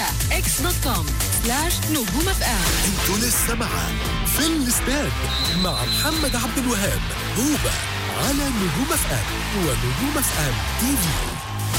على اكس دوت كوم سلاش نجوم اف ام انتوا لسه معاه في الاستاد مع محمد عبد الوهاب هوبا على نجوم اف ام ونجوم اف ام تي في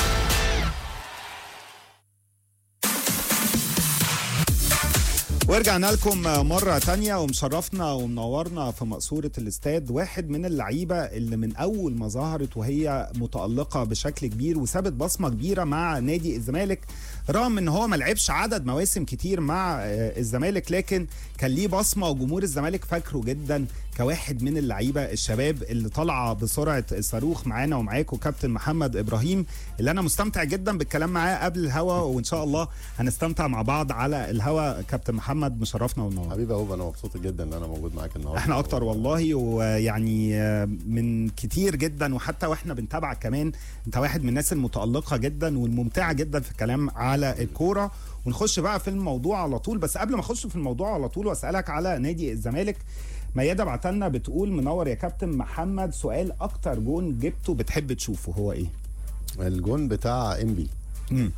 ورجعنا لكم مرة تانية ومشرفنا ومنورنا في مقصورة الاستاد واحد من اللعيبة اللي من أول ما ظهرت وهي متألقة بشكل كبير وسابت بصمة كبيرة مع نادي الزمالك رغم ان هو ما لعبش عدد مواسم كتير مع آه، الزمالك لكن كان ليه بصمة وجمهور الزمالك فاكره جدا كواحد من اللعيبة الشباب اللي طالعة بسرعة الصاروخ معانا ومعاكم كابتن محمد إبراهيم اللي أنا مستمتع جدا بالكلام معاه قبل الهوا وإن شاء الله هنستمتع مع بعض على الهوا كابتن محمد مشرفنا ونور حبيبي اهو انا مبسوط جدا ان انا موجود معاك النهارده احنا اكتر والله ويعني آه، من كتير جدا وحتى واحنا بنتابعك كمان انت واحد من الناس المتالقه جدا والممتعه جدا في الكلام على الكوره ونخش بقى في الموضوع على طول بس قبل ما اخش في الموضوع على طول واسالك على نادي الزمالك ميادة بعتلنا بتقول منور يا كابتن محمد سؤال اكتر جون جبته بتحب تشوفه هو ايه؟ الجون بتاع انبي مم.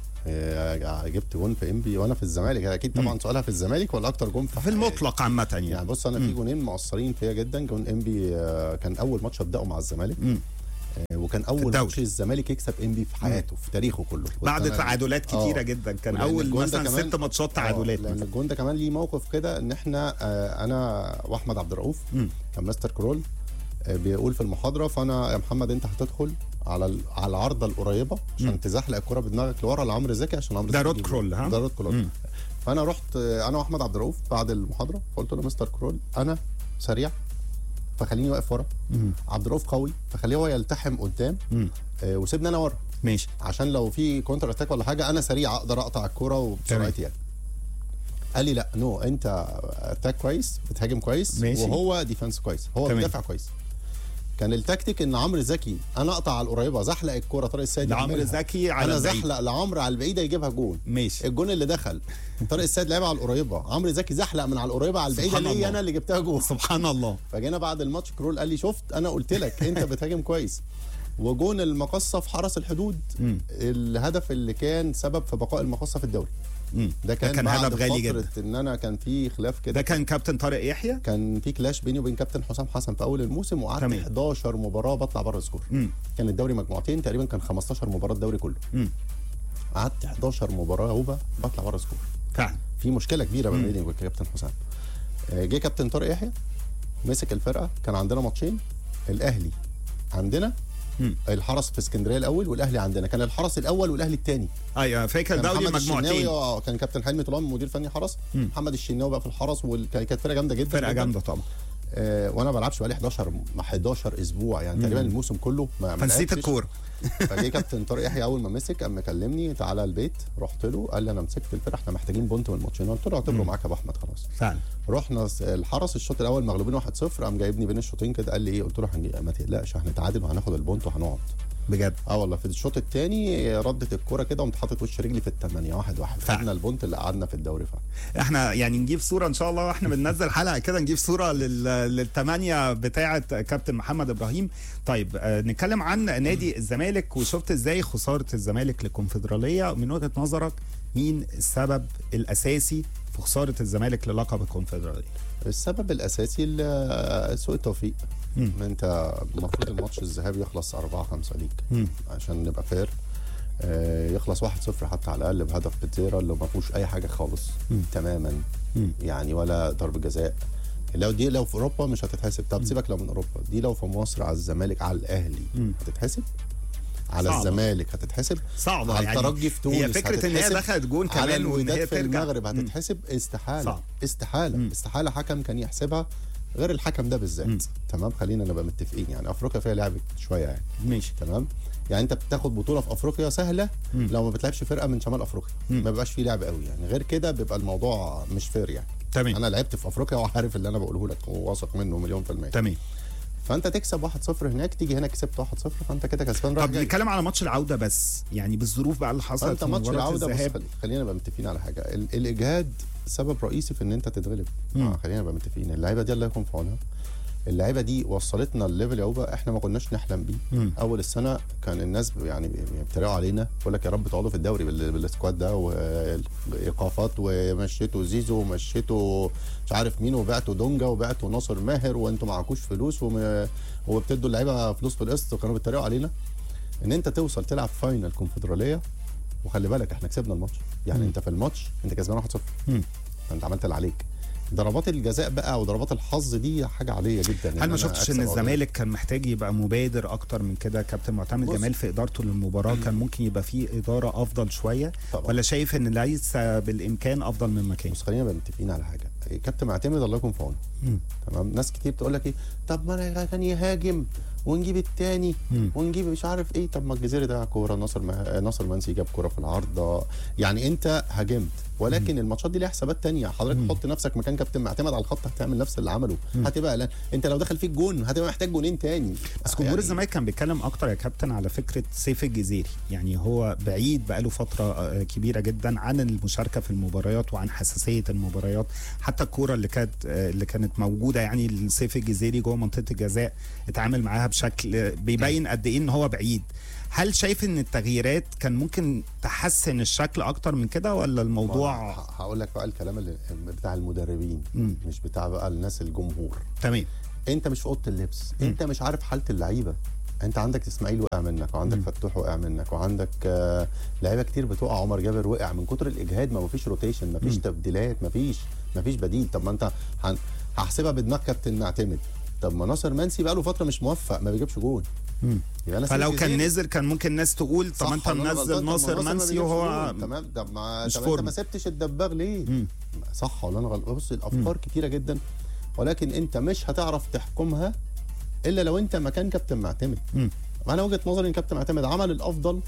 آه، جبت جون في انبي وانا في الزمالك اكيد طبعا سؤالها في الزمالك ولا اكتر جون في في حياتي؟ المطلق عامه يعني, يعني بص انا في جونين مؤثرين فيا جدا جون انبي آه، كان اول ماتش ابداه مع الزمالك مم. آه، وكان اول الدوري. ماتش الزمالك يكسب انبي في حياته في تاريخه كله بعد كنت أنا- تعادلات كتيره آه. جدا كان ولأن اول الجون ده مثلا كمان- ست ماتشات آه، تعادلات لان مثلاً. الجون ده كمان ليه موقف كده ان احنا آه، انا واحمد عبد الرؤوف مم. كان مستر كرول آه، بيقول في المحاضره فانا يا محمد انت هتدخل على ال- على العارضه القريبه عشان تزحلق الكره بدماغك لورا لعمرو زكي عشان عمرو ده زكي رود يجيب كرول، جول. ها؟ ده رود كرول مم. فانا رحت آه، انا واحمد عبد الرؤوف بعد المحاضره فقلت له مستر كرول انا سريع فخليني واقف ورا مم. عبد الرؤوف قوي فخليه هو يلتحم قدام مم. آه، وسيبني انا ورا ماشي عشان لو في كونتر اتاك ولا حاجه انا سريع اقدر اقطع الكوره وبسرعتي يعني قال لي لا نو انت اتاك كويس بتهاجم كويس ماشي. وهو ديفense كويس هو تمام. بيدافع كويس كان التكتيك ان عمرو زكي انا اقطع على القريبه زحلق الكوره طارق السيد لعمرو يعملها. زكي على انا البعيد. زحلق لعمرو على البعيده يجيبها جون ماشي الجون اللي دخل طارق السيد لعبها على القريبه عمرو زكي زحلق من على القريبه على البعيده سبحان ليا الله. انا اللي جبتها جون سبحان الله فجينا بعد الماتش كرول قال لي شفت انا قلت لك انت بتهاجم كويس وجون المقصه في حرس الحدود مم. الهدف اللي كان سبب في بقاء المقصه في الدوري مم. ده كان, كان بعد هدف غالي فترة جدا ان انا كان في خلاف كده ده كان كابتن طارق يحيى كان في كلاش بيني وبين كابتن حسام حسن في اول الموسم وقعدت تمام. 11 مباراه بطلع بره السكور مم. كان الدوري مجموعتين تقريبا كان 15 مباراه الدوري كله مم. قعدت 11 مباراه هوبا بطلع بره السكور فعلا في مشكله كبيره ما بيني وبين كابتن حسام آه، جه كابتن طارق يحيى مسك الفرقه كان عندنا ماتشين الاهلي عندنا مم. الحرس في اسكندريه الاول والاهلي عندنا كان الحرس الاول والاهلي الثاني ايوه فاكر كان دوري محمد الشناوي مجموعتين اه كان كابتن حلمي طولان مدير فني حرس مم. محمد الشناوي بقى في الحرس وكانت فرقه جامده جدا فرقه جداً. جامده طبعا آه وانا ما بلعبش بقالي 11 مع 11 اسبوع يعني تقريبا الموسم كله ما ما فنسيت لعبتش. الكوره فجه كابتن طارق يحيى اول ما مسك قام مكلمني تعالى البيت رحت له قال لي انا مسكت الفرقه احنا محتاجين بونت من الماتشين قلت له اعتبره معاك يا ابو احمد خلاص فعلا رحنا س- الحرس الشوط الاول مغلوبين 1-0 قام جايبني بين الشوطين كده قال لي ايه قلت له هنجي ما تقلقش هنتعادل وهناخد البونت وهنقعد بجد اه والله في الشوط الثاني ردت الكوره كده وقمت حاطط وش رجلي في الثمانيه واحد واحد فعلا. خدنا البونت اللي قعدنا في الدوري فعلا احنا يعني نجيب صوره ان شاء الله واحنا بننزل حلقه كده نجيب صوره لل... للثمانيه بتاعه كابتن محمد ابراهيم طيب آه نتكلم عن نادي الزمالك وشفت ازاي خساره الزمالك للكونفدراليه من وجهه نظرك مين السبب الاساسي في خساره الزمالك للقب الكونفدراليه السبب الاساسي ال- سوء التوفيق مم. ما انت المفروض الماتش الذهابي يخلص 4 5 ليك مم. عشان نبقى فير آه، يخلص 1-0 حتى على الاقل بهدف بتزيرا اللي ما فيهوش اي حاجه خالص مم. تماما مم. يعني ولا ضرب جزاء لو دي لو في اوروبا مش هتتحسب طب سيبك لو من اوروبا دي لو في مصر على الزمالك على الاهلي مم. هتتحسب على صعبة. الزمالك هتتحسب صعبه على يعني الترجي في تونس هي فكره ان هي هتتحسب. دخلت جون على كمان وان الوداد هي في ترجع المغرب مم. هتتحسب استحاله صعب. استحاله مم. استحاله حكم كان يحسبها غير الحكم ده مم. بالذات تمام خلينا نبقى متفقين يعني افريقيا فيها لعبت شويه يعني ماشي تمام يعني انت بتاخد بطوله في افريقيا سهله مم. لو ما بتلعبش فرقه من شمال افريقيا مم. ما بيبقاش فيه لعب قوي يعني غير كده بيبقى الموضوع مش فير يعني تمام انا لعبت في افريقيا وعارف اللي انا بقوله لك وواثق منه مليون في الميه تمام فانت تكسب 1-0 هناك تيجي هنا كسبت 1-0 فانت كده كسبان رايح طب جاي. نتكلم على ماتش العوده بس يعني بالظروف بقى اللي حصلت فانت في ماتش مباراة العوده بص الذهاب خلي- خلينا نبقى متفقين على حاجه ال- الاجهاد سبب رئيسي في ان انت تتغلب مم. آه خلينا نبقى متفقين اللعيبه دي الله يكون في عونها اللعيبه دي وصلتنا الليفل يا اوبا احنا ما كناش نحلم بيه مم. اول السنه كان الناس يعني بيتريقوا علينا يقول لك يا رب تقعدوا في الدوري بال- بالسكواد ده وايقافات ومشيتوا زيزو ومشيتوا مش عارف مين وبعتوا دونجا وبعتوا ناصر ماهر وانتوا معكوش فلوس وم- وبتدوا اللعيبه فلوس بالقسط وكانوا بيتريقوا علينا ان انت توصل تلعب فاينل كونفدراليه وخلي بالك احنا كسبنا الماتش يعني مم. انت في الماتش انت كسبان 1-0 مم. انت عملت اللي عليك ضربات الجزاء بقى وضربات الحظ دي حاجه عاديه جدا هل ما أنا شفتش أكسب ان أو أغلب. الزمالك كان محتاج يبقى مبادر اكتر من كده كابتن معتمد بص. جمال في ادارته للمباراه كان ممكن يبقى فيه اداره افضل شويه طبعا. ولا شايف ان ليس بالامكان افضل من مكان بص خلينا نبقى متفقين على حاجه كابتن معتمد الله يكون في عونه مم. تمام ناس كتير بتقول لك ايه طب ما انا كان يهاجم ونجيب التاني مم. ونجيب مش عارف ايه طب ما الجزيري ده كوره ناصر مه... ناصر منسي جاب كوره في العارضه يعني انت هاجمت ولكن الماتشات دي ليها حسابات تانية حضرتك حط نفسك مكان كابتن معتمد على الخط هتعمل نفس اللي عمله هتبقى قلقان انت لو دخل فيك جون هتبقى محتاج جونين تاني بس جمهور يعني الزمالك كان بيتكلم اكتر يا كابتن على فكره سيف الجزيري يعني هو بعيد بقاله فتره آه، كبيره جدا عن المشاركه في المباريات وعن حساسيه المباريات حتى الكوره اللي كانت آه، اللي كانت موجوده يعني لسيف الجزيري جوه منطقه الجزاء اتعامل معاها بشكل آه، بيبين قد ايه ان هو بعيد هل شايف ان التغييرات كان ممكن تحسن الشكل اكتر من كده ولا الموضوع ه- هقول لك بقى الكلام اللي بتاع المدربين مم. مش بتاع بقى الناس الجمهور تمام انت مش في اوضه اللبس انت مش عارف حاله اللعيبه انت عندك اسماعيل وقع منك وعندك فتوح وقع منك وعندك آه لعيبه كتير بتقع عمر جابر وقع من كتر الاجهاد ما فيش روتيشن ما فيش تبديلات ما فيش ما فيش بديل طب ما انت هن- هحسبها بدماغ كابتن معتمد طب ما ناصر منسي بقى له فتره مش موفق ما بيجيبش جول مم. يبقى أنا فلو سيب كان جزيري. نزل كان ممكن الناس تقول طب صح انت ولا أنا منزل غلطان؟ طب ما ناصر ما منسي بيجيبش وهو جول. تمام طب ما مش طب انت فورمة. ما سبتش الدباغ ليه مم. صح ولا انا غلط بص الافكار كتيره جدا ولكن انت مش هتعرف تحكمها الا لو انت مكان كابتن معتمد مم. انا وجهه نظري ان كابتن معتمد عمل الافضل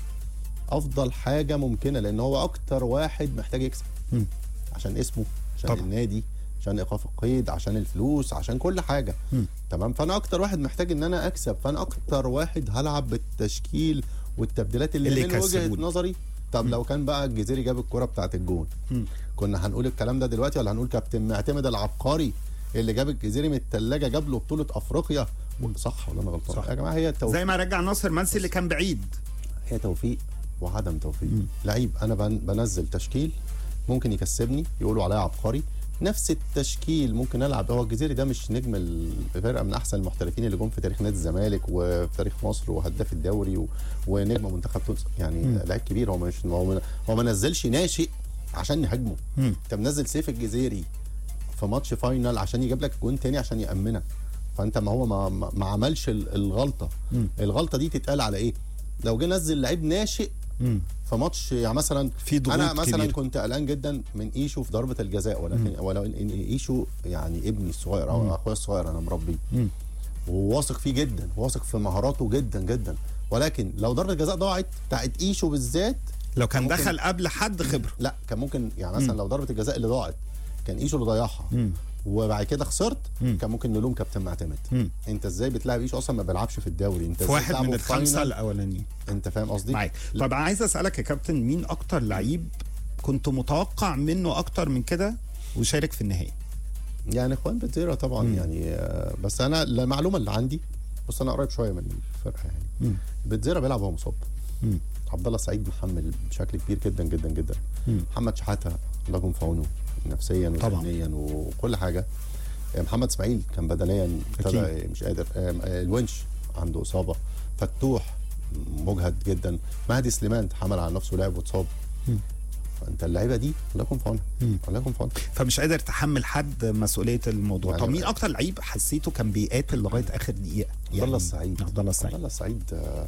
افضل حاجه ممكنه لان هو اكتر واحد محتاج يكسب مم. عشان اسمه عشان طبعا. طبعا. النادي عشان ايقاف القيد عشان الفلوس عشان كل حاجه مم. تمام فانا اكتر واحد محتاج ان انا اكسب فانا اكتر واحد هلعب بالتشكيل والتبديلات اللي, اللي اللي من وجهه يكسبوني. نظري طب لو كان بقى الجزيري جاب الكره بتاعت الجون مم. كنا هنقول الكلام ده دلوقتي ولا هنقول كابتن معتمد العبقري اللي جاب الجزيري من الثلاجه جاب له بطوله افريقيا صح ولا انا غلطان صح. يا جماعه هي التوفيق زي ما رجع ناصر منسي اللي كان بعيد هي توفيق وعدم توفيق لعيب انا بن- بنزل تشكيل ممكن يكسبني يقولوا عليا عبقري نفس التشكيل ممكن العب هو الجزيري ده مش نجم الفرقه من احسن المحترفين اللي جم في تاريخ نادي الزمالك وفي تاريخ مصر وهداف الدوري و... ونجم منتخب تونس يعني لعيب كبير هو مش هو ما- هو ما نزلش ناشئ عشان نهاجمه مم. انت منزل سيف الجزيري في ماتش فاينل عشان يجيب لك جون تاني عشان يامنك فانت ما هو ما, ما ما عملش ال- الغلطه مم. الغلطه دي تتقال على ايه لو جه نزل لعيب ناشئ مم. في ماتش يعني مثلا في ضغوط انا مثلا كبيرة. كنت قلقان جدا من ايشو في ضربه الجزاء ولكن ولو ان إن ايشو يعني ابني الصغير او اخويا الصغير انا مربيه مم. وواثق فيه جدا واثق في مهاراته جدا جدا ولكن لو ضربه الجزاء ضاعت بتاعت ايشو بالذات لو كان ممكن- دخل قبل حد خبره لا كان ممكن يعني مثلا لو ضربه الجزاء اللي ضاعت كان ايشو اللي ضيعها مم. وبعد كده خسرت مم. كان ممكن نلوم كابتن معتمد مم. انت ازاي بتلعب ايشو اصلا ما بيلعبش في الدوري انت في ازاي واحد بتلعبه من في الخمسه فاينل؟ الاولانيين انت فاهم قصدي معاك طب عايز اسالك يا كابتن مين اكتر لعيب كنت متوقع منه اكتر من كده وشارك في النهائي يعني اخوان بتزيرا طبعا مم. يعني آه، بس انا المعلومه اللي عندي بص انا قريب شويه من الفرقه يعني مم. بتزيرا بيلعب وهو مصاب مم. عبد الله سعيد محمل بشكل كبير جدا جدا جدا مم. محمد شحاته الله يكون في عونه نفسيا طبعا. وذهنيا وكل حاجه آه، محمد اسماعيل كان بدنيا ابتدى أكيد. مش قادر آه، آه، الونش عنده اصابه فتوح مجهد جدا مهدي سليمان تحمل على نفسه لعب واتصاب مم. فانت اللعيبه دي الله يكون في عونها مم. الله يكون في عونها فمش قادر تحمل حد مسؤوليه الموضوع يعني- طب مين اكتر لعيب حسيته كان بيقاتل لغايه اخر دقيقه عبد الله السعيد عبد الله عبد السعيد الله السعيد آه،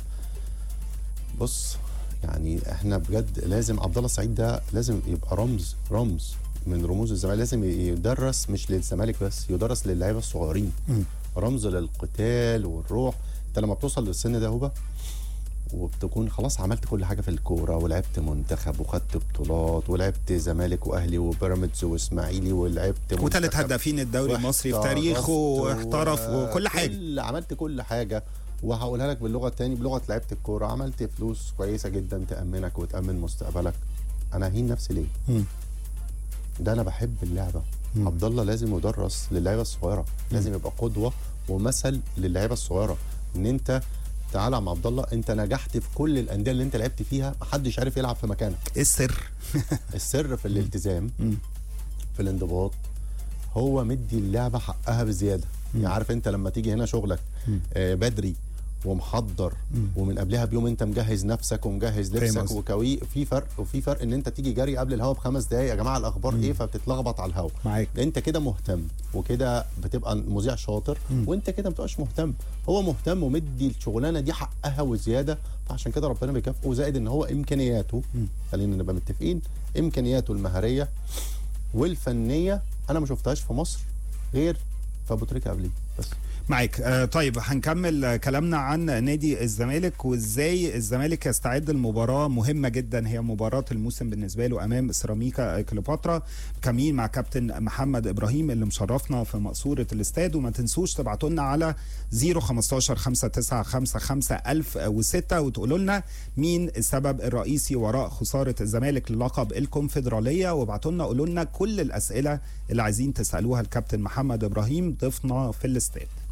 بص يعني احنا بجد لازم عبد الله السعيد ده لازم يبقى رمز رمز من رموز الزمالك لازم يدرس مش للزمالك بس يدرس للعيبه الصغيرين مم. رمز للقتال والروح انت لما بتوصل للسن ده هوبا وبتكون خلاص عملت كل حاجه في الكوره ولعبت منتخب وخدت بطولات ولعبت زمالك واهلي وبيراميدز واسماعيلي ولعبت وثالث منتخب. هدافين الدوري المصري في واحترفت تاريخه واحترف و- وكل حاجه كل عملت كل حاجه وهقولها لك باللغه الثانيه بلغه لعيبه الكوره عملت فلوس كويسه جدا تامنك وتامن مستقبلك انا هين نفسي ليه؟ مم. ده انا بحب اللعبه مم. عبد الله لازم يدرس للعيبه الصغيره لازم يبقى قدوه ومثل للعيبه الصغيره ان انت تعالى يا عم عبد الله انت نجحت في كل الانديه اللي انت لعبت فيها محدش عارف يلعب في مكانك ايه السر السر في الالتزام في الانضباط هو مدي اللعبه حقها بزياده يعني عارف انت لما تيجي هنا شغلك آه بدري ومحضر ومن قبلها بيوم انت مجهز نفسك ومجهز فاهم لبسك قصدك. وكوي في فرق وفي فرق ان انت تيجي جري قبل الهوا بخمس دقايق يا جماعه الاخبار ايه فبتتلخبط على الهوا معاك انت كده مهتم وكده بتبقى مذيع شاطر وانت كده ما بتبقاش مهتم هو مهتم ومدي الشغلانه دي حقها وزياده فعشان كده ربنا بيكافئه زائد ان هو امكانياته خلينا نبقى متفقين امكانياته المهريه والفنيه انا ما شفتهاش في مصر غير في ابو تريكه قبليه بس معاك آه طيب هنكمل آه، كلامنا عن نادي الزمالك وازاي الزمالك يستعد لمباراه مهمه جدا هي مباراه الموسم بالنسبه له امام سيراميكا كليوباترا كمين مع كابتن محمد ابراهيم اللي مشرفنا في مقصوره الاستاد وما تنسوش تبعتوا لنا على 015 5955 1006 وتقولوا لنا مين السبب الرئيسي وراء خساره الزمالك للقب الكونفدراليه وابعتوا لنا قولوا لنا كل الاسئله اللي عايزين تسالوها الكابتن محمد ابراهيم ضيفنا في الاستاد